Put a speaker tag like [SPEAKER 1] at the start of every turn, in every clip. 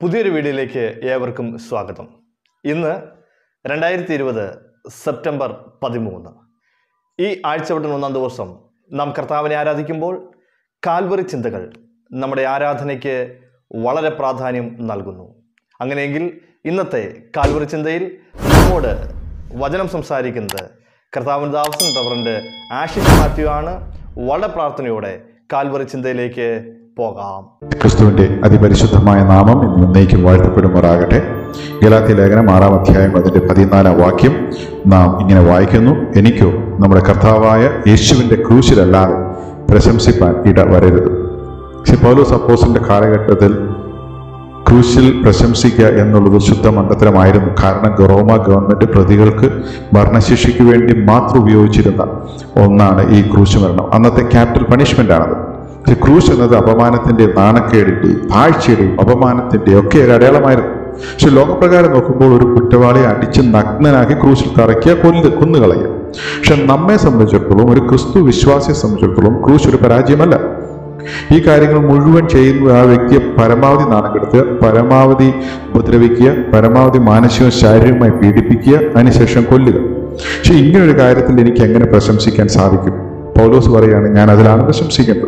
[SPEAKER 1] പുതിയൊരു വീഡിയോയിലേക്ക് ഏവർക്കും സ്വാഗതം ഇന്ന് രണ്ടായിരത്തി ഇരുപത് സെപ്റ്റംബർ പതിമൂന്ന് ഈ ആഴ്ചവട്ടൻ ഒന്നാം ദിവസം നാം കർത്താവിനെ ആരാധിക്കുമ്പോൾ കാൽവറി ചിന്തകൾ നമ്മുടെ ആരാധനയ്ക്ക് വളരെ പ്രാധാന്യം നൽകുന്നു അങ്ങനെയെങ്കിൽ ഇന്നത്തെ കാൽവറി ചിന്തയിൽ നമ്മോട് വചനം സംസാരിക്കുന്നത് കർത്താവിൻ ദാസൻ റവറൻഡ് ആഷിഷ് മാത്യു ആണ് വളരെ പ്രാർത്ഥനയോടെ കാൽവറി ചിന്തയിലേക്ക് പോകാം
[SPEAKER 2] ക്രിസ്തുവിന്റെ അതിപരിശുദ്ധമായ നാമം ഇന്ന് എന്നേക്കും വാഴ്ത്തപ്പെടുമാറാകട്ടെ ഗലാത്തി ലേഖനം ആറാം അധ്യായം അതിന്റെ പതിനാലാം വാക്യം നാം ഇങ്ങനെ വായിക്കുന്നു എനിക്കോ നമ്മുടെ കർത്താവായ യേശുവിന്റെ ക്രൂശിലല്ലാതെ പ്രശംസിപ്പാൻ ഇട വരരുത് പക്ഷെ പൗലോസ് അപ്പോസിന്റെ കാലഘട്ടത്തിൽ ക്രൂശിൽ പ്രശംസിക്കുക എന്നുള്ളത് ശുദ്ധ മണ്ടത്തരമായിരുന്നു കാരണം റോമ ഗവൺമെന്റ് പ്രതികൾക്ക് മരണശിക്ഷയ്ക്ക് വേണ്ടി മാത്രം ഉപയോഗിച്ചിരുന്ന ഒന്നാണ് ഈ ക്രൂശ് മരണം അന്നത്തെ ക്യാപിറ്റൽ പണിഷ്മെന്റ് ആണത് പക്ഷെ ക്രൂശ് എന്നത് അപമാനത്തിന്റെ നാണക്കേടിന്റെയും താഴ്ചയുടെയും അപമാനത്തിന്റെയും ഒക്കെ ഒരു അടയാളമായിരുന്നു പക്ഷെ ലോകപ്രകാരം നോക്കുമ്പോൾ ഒരു കുറ്റവാളിയെ അടിച്ച് നഗ്നനാക്കി ക്രൂശിൽ തറയ്ക്കുക കൊല്ല് കൊന്നുകളയുക പക്ഷെ നമ്മെ സംബന്ധിച്ചിടത്തോളം ഒരു ക്രിസ്തു വിശ്വാസിയെ സംബന്ധിച്ചിടത്തോളം ക്രൂശ് ഒരു പരാജയമല്ല ഈ കാര്യങ്ങൾ മുഴുവൻ ചെയ്യുന്നത് ആ വ്യക്തിയെ പരമാവധി നാണം കെടുത്തുക പരമാവധി ഉപദ്രവിക്കുക പരമാവധി മാനസികവും ശാരീരികമായി പീഡിപ്പിക്കുക അതിനുശേഷം കൊല്ലുക പക്ഷെ ഇങ്ങനൊരു കാര്യത്തിൽ എനിക്ക് എങ്ങനെ പ്രശംസിക്കാൻ സാധിക്കും പൗലോസ് പറയാണ് ഞാൻ അതിലാണ് പ്രശംസിക്കേണ്ടത്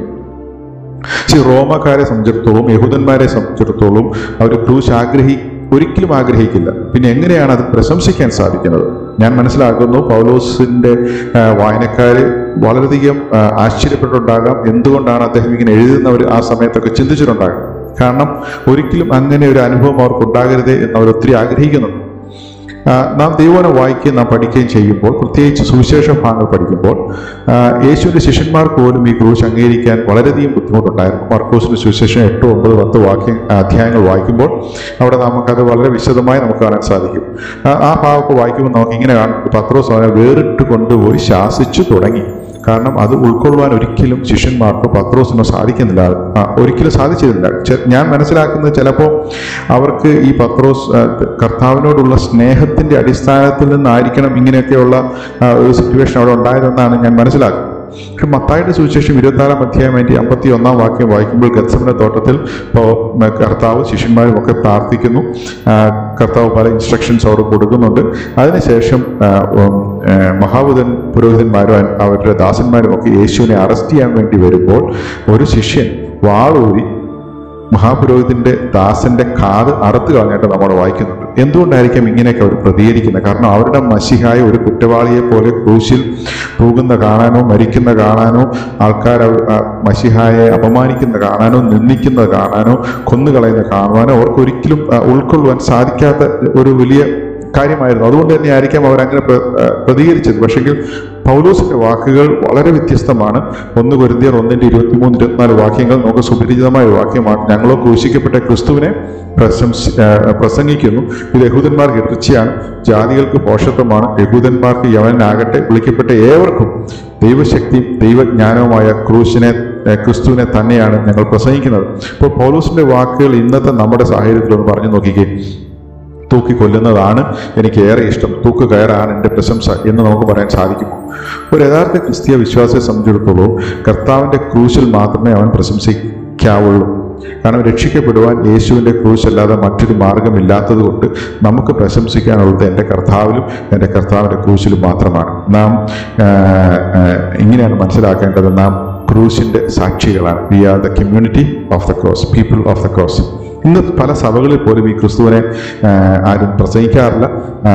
[SPEAKER 2] പക്ഷെ റോമക്കാരെ സംബന്ധിച്ചിടത്തോളം യഹൂദന്മാരെ സംബന്ധിച്ചിടത്തോളം അവർ ക്രൂശ് ആഗ്രഹി ഒരിക്കലും ആഗ്രഹിക്കില്ല പിന്നെ എങ്ങനെയാണ് അത് പ്രശംസിക്കാൻ സാധിക്കുന്നത് ഞാൻ മനസ്സിലാക്കുന്നു പൗലോസിന്റെ ആ, വായനക്കാര് വളരെയധികം ആ, ആശ്ചര്യപ്പെട്ടുണ്ടാകാം എന്തുകൊണ്ടാണ് അദ്ദേഹം ഇങ്ങനെ എഴുതുന്നവർ ആ സമയത്തൊക്കെ ചിന്തിച്ചിട്ടുണ്ടാകാം കാരണം ഒരിക്കലും അങ്ങനെ ഒരു അനുഭവം അവർക്ക് ഉണ്ടാകരുതേ എന്ന് അവർ ഒത്തിരി ആഗ്രഹിക്കുന്നുണ്ട് ആ, നാം ദൈവനെ വായിക്കുകയും നാം പഠിക്കുകയും ചെയ്യുമ്പോൾ പ്രത്യേകിച്ച് സുവിശേഷ ഭാഗങ്ങൾ പഠിക്കുമ്പോൾ ആ, യേശുവിന്റെ ശിഷ്യന്മാർക്ക് പോലും ഈ ക്രൂശ് അംഗീകരിക്കാൻ വളരെയധികം ബുദ്ധിമുട്ടുണ്ടായിരുന്നു മർക്കോസിന്റെ സുവിശേഷം എട്ട് ഒമ്പത് പത്ത് വാക്യം അധ്യായങ്ങൾ വായിക്കുമ്പോൾ അവിടെ നമുക്കത് വളരെ വിശദമായി നമുക്ക് കാണാൻ സാധിക്കും ആ- ആ ഭാഗമൊക്കെ വായിക്കുമ്പോൾ നമുക്ക് ഇങ്ങനെ കാണും പത്രോസ് അവനെ വേറിട്ട് കൊണ്ടുപോയി ശാസിച്ചു തുടങ്ങി കാരണം അത് ഉൾക്കൊള്ളുവാൻ ഒരിക്കലും ശിഷ്യന്മാർക്ക് പത്രോസിനോ സാധിക്കുന്നില്ല ആ, ഒരിക്കലും സാധിച്ചിരുന്നില്ല ചെ- ഞാൻ മനസ്സിലാക്കുന്നത് ചിലപ്പോൾ അവർക്ക് ഈ പത്രോസ് ആ, കർത്താവിനോടുള്ള സ്നേഹത്തിന്റെ അടിസ്ഥാനത്തിൽ നിന്നായിരിക്കണം ഇങ്ങനെയൊക്കെയുള്ള ആ, ഒരു സിറ്റുവേഷൻ അവിടെ ഉണ്ടായതെന്നാണ് ഞാൻ മനസ്സിലാക്കുന്നത് പക്ഷെ മത്തായുടെ സുവിശേഷം ഇരുപത്തിനാലാം അധ്യായം അതിന്റെ അമ്പത്തി ഒന്നാം വാക്യം വായിക്കുമ്പോൾ ഗത്സമന തോട്ടത്തിൽ ഇപ്പോൾ കർത്താവ് ശിഷ്യന്മാരും ഒക്കെ പ്രാർത്ഥിക്കുന്നു ആ, കർത്താവ് പല ഇൻസ്ട്രക്ഷൻസ് അവർ കൊടുക്കുന്നുണ്ട് അതിനുശേഷം ആ, ഉം, ആ, മഹാബുധൻ പുരോഹിതന്മാരും അവൻ- അവരുടെ ദാസന്മാരും ഒക്കെ യേശുവിനെ അറസ്റ്റ് ചെയ്യാൻ വേണ്ടി വരുമ്പോൾ ഒരു ശിഷ്യൻ വാളൂരി മഹാപുരോഹിതന്റെ ദാസന്റെ കാത് അറുത്ത് കളഞ്ഞിട്ട് നമ്മൾ വായിക്കുന്നുണ്ട് എന്തുകൊണ്ടായിരിക്കും ഇങ്ങനെയൊക്കെ അവർ പ്രതികരിക്കുന്നത് കാരണം അവരുടെ മഷിഹായ ഒരു കുറ്റവാളിയെ പോലെ ക്രൂശിൽ തൂകുന്ന കാണാനോ മരിക്കുന്ന കാണാനോ ആൾക്കാർ അവ- ആ മഷിഹായെ അപമാനിക്കുന്ന കാണാനോ നിന്ദിക്കുന്നത് കാണാനോ കൊന്നുകളയുന്ന കാണുവാനോ അവർക്ക് ഒരിക്കലും ആ, ഉൾക്കൊള്ളുവാൻ സാധിക്കാത്ത ഒരു വലിയ കാര്യമായിരുന്നു അതുകൊണ്ട് തന്നെ ആയിരിക്കാം അവർ അങ്ങനെ പ്രതികരിച്ചത് പക്ഷെങ്കിൽ പൗലോസിന്റെ വാക്കുകൾ വളരെ വ്യത്യസ്തമാണ് ഒന്ന് കൊരിന്തിയർ ഒന്നിന്റെ ഇരുപത്തിമൂന്ന് ഇരുപത്തിനാല് വാക്യങ്ങൾ നമുക്ക് സുപരിചിതമായ ഒരു വാക്യമാണ് ഞങ്ങളോ ക്രൂശിക്കപ്പെട്ട ക്രിസ്തുവിനെ പ്രശംസി ആ, പ്രസംഗിക്കുന്നു ഇത് യഹൂദന്മാർക്ക് ഇറച്ചിയാണ് ജാതികൾക്ക് പോഷത്വമാണ് യഹൂദന്മാർക്ക് യവനാകട്ടെ വിളിക്കപ്പെട്ട ഏവർക്കും ദൈവശക്തി ദൈവജ്ഞാനവുമായ ക്രൂശിനെ ആ, ക്രിസ്തുവിനെ തന്നെയാണ് ഞങ്ങൾ പ്രസംഗിക്കുന്നത് ഇപ്പോൾ പൗലോസിന്റെ വാക്കുകൾ ഇന്നത്തെ നമ്മുടെ സാഹചര്യത്തിൽ ഒന്ന് പറഞ്ഞു നോക്കിക്കേ തൂക്കി കൊല്ലുന്നതാണ് എനിക്ക് ഏറെ ഇഷ്ടം തൂക്ക് കയറാണ് എൻ്റെ പ്രശംസ എന്ന് നമുക്ക് പറയാൻ സാധിക്കുമോ ഒരു യഥാർത്ഥ ക്രിസ്തീയ വിശ്വാസിയെ സംബന്ധിച്ചിടത്തോളം കർത്താവിൻ്റെ ക്രൂശിൽ മാത്രമേ അവൻ പ്രശംസിക്കാവുള്ളൂ കാരണം രക്ഷിക്കപ്പെടുവാൻ യേശുവിൻ്റെ ക്രൂശ് അല്ലാതെ മറ്റൊരു മാർഗമില്ലാത്തത് കൊണ്ട് നമുക്ക് പ്രശംസിക്കാനുള്ളത് എൻ്റെ കർത്താവിലും എൻ്റെ കർത്താവിൻ്റെ ക്രൂശിലും മാത്രമാണ് നാം ആ, ആ, ഇങ്ങനെയാണ് മനസ്സിലാക്കേണ്ടത് നാം ക്രൂശിൻ്റെ സാക്ഷികളാണ് we are the community of the cross people of the cross ഇന്ന് പല സഭകളിൽ പോലും ഈ ക്രിസ്തുവിനെ ആ, ആരും പ്രസംഗിക്കാറില്ല ആ,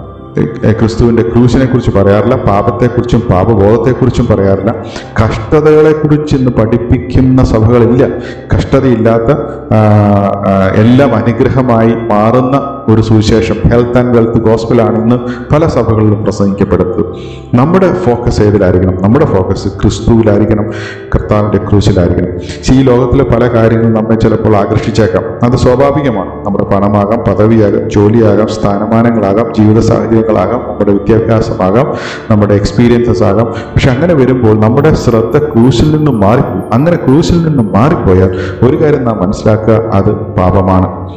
[SPEAKER 2] ഏ, ക്രിസ്തുവിന്റെ ക്രൂശിനെ കുറിച്ച് പറയാറില്ല പാപത്തെക്കുറിച്ചും പാപബോധത്തെക്കുറിച്ചും പറയാറില്ല കഷ്ടതകളെക്കുറിച്ച് ഇന്ന് പഠിപ്പിക്കുന്ന സഭകളില്ല കഷ്ടതയില്ലാത്ത ആ, ആ, എല്ലാം അനുഗ്രഹമായി മാറുന്ന ഒരു സുവിശേഷം ഹെൽത്ത് ആൻഡ് വെൽത്ത് ഗോസ്പലാണ് ഇന്ന് പല സഭകളിലും പ്രസംഗിക്കപ്പെടുന്നത് നമ്മുടെ ഫോക്കസ് ഏതിലായിരിക്കണം നമ്മുടെ ഫോക്കസ് ക്രിസ്തുവിലായിരിക്കണം കർത്താവിൻ്റെ ക്രൂശിലായിരിക്കണം പക്ഷേ ഈ ലോകത്തിലെ പല കാര്യങ്ങളും നമ്മെ ചിലപ്പോൾ ആകർഷിച്ചേക്കാം അത് സ്വാഭാവികമാണ് നമ്മുടെ പണമാകാം പദവിയാകാം ജോലിയാകാം സ്ഥാനമാനങ്ങളാകാം ജീവിത സാഹചര്യങ്ങളാകാം നമ്മുടെ വിദ്യാഭ്യാസമാകാം നമ്മുടെ എക്സ്പീരിയൻസസ് ആകാം പക്ഷെ അങ്ങനെ വരുമ്പോൾ നമ്മുടെ ശ്രദ്ധ ക്രൂശിൽ നിന്നും മാറിപ്പോകും അങ്ങനെ ക്രൂശിൽ നിന്നും മാറിപ്പോയാൽ ഒരു കാര്യം നാം മനസ്സിലാക്കുക അത് പാപമാണ്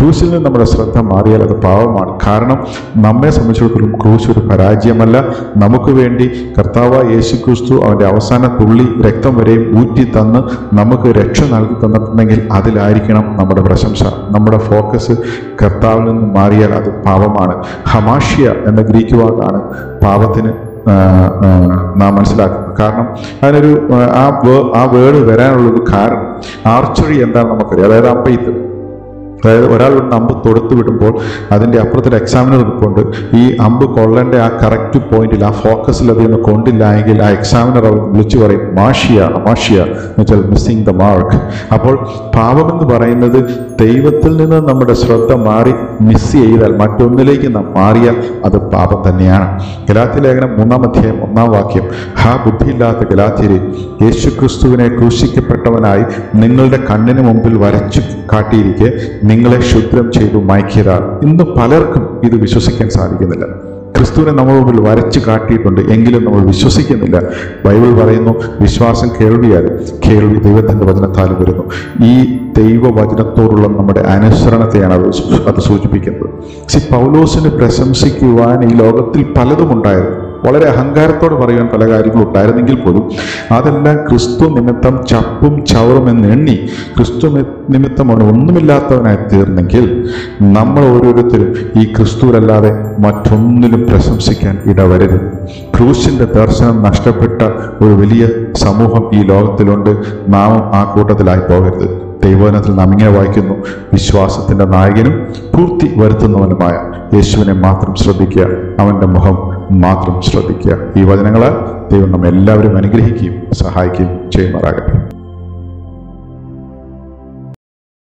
[SPEAKER 2] ക്രൂശിൽ നിന്ന് നമ്മുടെ ശ്രദ്ധ മാറിയാൽ അത് പാവമാണ് കാരണം നമ്മെ സംബന്ധിച്ചിടത്തോളം ക്രൂശ് ഒരു പരാജയമല്ല നമുക്ക് വേണ്ടി കർത്താവായ യേശു ക്രിസ്തു അവൻ്റെ അവസാന തുള്ളി രക്തം വരെയും ഊറ്റി തന്ന് നമുക്ക് രക്ഷ നൽകി തന്നിട്ടുണ്ടെങ്കിൽ അതിലായിരിക്കണം നമ്മുടെ പ്രശംസ നമ്മുടെ ഫോക്കസ് കർത്താവിൽ നിന്ന് മാറിയാൽ അത് പാപമാണ് ഹമാഷ്യ എന്ന ഗ്രീക്ക് വാക്കാണ് പാപത്തിന് ആ, ആ, നാം മനസ്സിലാക്കുന്നത് കാരണം അതിനൊരു ആ, ആ വേ- ആ വേർഡ് വരാനുള്ളൊരു കാരണം ആർച്ചറി എന്താണ് നമുക്കറിയാം അതായത് അമ്പെയ്ത്ത് അതായത് ഒരാൾ ഇവിടുന്ന് അമ്പ് തൊടുത്ത് വിടുമ്പോൾ അതിൻ്റെ അപ്പുറത്തൊരു എക്സാമിനർ നിൽപ്പുണ്ട് ഈ അമ്പ് കൊള്ളേണ്ട ആ കറക്റ്റ് പോയിന്റിൽ ആ ഫോക്കസിൽ അതിന് കൊണ്ടില്ല എങ്കിൽ ആ എക്സാമിനർ അവൻ വിളിച്ചു പറയും മാഷിയ അമാഷിയ എന്ന് വെച്ചാൽ മിസ്സിങ് ദ മാർക്ക് അപ്പോൾ പാപമെന്ന് പറയുന്നത് ദൈവത്തിൽ നിന്ന് നമ്മുടെ ശ്രദ്ധ മാറി മിസ് ചെയ്താൽ മറ്റൊന്നിലേക്ക് നാം മാറിയാൽ അത് പാപം തന്നെയാണ് ഗലാത്തി ലേഖനം മൂന്നാം അധ്യായം ഒന്നാം വാക്യം ഹാ ബുദ്ധിയില്ലാത്ത ഗലാത്തിരെ യേശു ക്രിസ്തുവിനെ ക്രൂശിക്കപ്പെട്ടവനായി നിങ്ങളുടെ കണ്ണിന് മുമ്പിൽ വരച്ചു കാട്ടിയിരിക്കെ നിങ്ങളെ ക്ഷുദ്രം ചെയ്തു മയക്കിയതാൽ ഇന്ന് പലർക്കും ഇത് വിശ്വസിക്കാൻ സാധിക്കുന്നില്ല ക്രിസ്തുവിനെ നമ്മുടെ മുമ്പിൽ വരച്ചു കാട്ടിയിട്ടുണ്ട് എങ്കിലും നമ്മൾ വിശ്വസിക്കുന്നില്ല ബൈബിൾ പറയുന്നു വിശ്വാസം കേൾവിയാൽ കേൾവി ദൈവത്തിൻ്റെ വചനത്താൽ വരുന്നു ഈ ദൈവവചനത്തോടുള്ള നമ്മുടെ അനുസരണത്തെയാണ് അത് സൂ- അത് സൂചിപ്പിക്കുന്നത് സി പൗലോസിന് പ്രശംസിക്കുവാൻ ഈ ലോകത്തിൽ പലതും ഉണ്ടായിരുന്നു വളരെ അഹങ്കാരത്തോടെ പറയുവാൻ പല കാര്യങ്ങളും ഉണ്ടായിരുന്നെങ്കിൽ പോലും അതെല്ലാം ക്രിസ്തു നിമിത്തം ചപ്പും ചവറും എന്ന് എണ്ണി ക്രിസ്തു മി- നിമിത്തം അവൻ ഒന്നുമില്ലാത്തവനായി തീർന്നെങ്കിൽ നമ്മൾ ഓരോരുത്തരും ഈ ക്രിസ്തുവിലല്ലാതെ മറ്റൊന്നിലും പ്രശംസിക്കാൻ ഇടവരരുത് ക്രൂശിന്റെ ദർശനം നഷ്ടപ്പെട്ട ഒരു വലിയ സമൂഹം ഈ ലോകത്തിലുണ്ട് നാമും ആ കൂട്ടത്തിലായി പോകരുത് ദൈവവചനത്തിൽ നാം ഇങ്ങനെ വായിക്കുന്നു വിശ്വാസത്തിന്റെ നായകനും പൂർത്തി വരുത്തുന്നവനുമായ യേശുവിനെ മാത്രം ശ്രദ്ധിക്കുക അവന്റെ മുഖം മാത്രം ശ്രദ്ധിക്കുക ഈ വചനങ്ങളാൽ ദൈവം നമ്മെ എല്ലാവരും അനുഗ്രഹിക്കുകയും സഹായിക്കുകയും ചെയ്യുമാറാകട്ടെ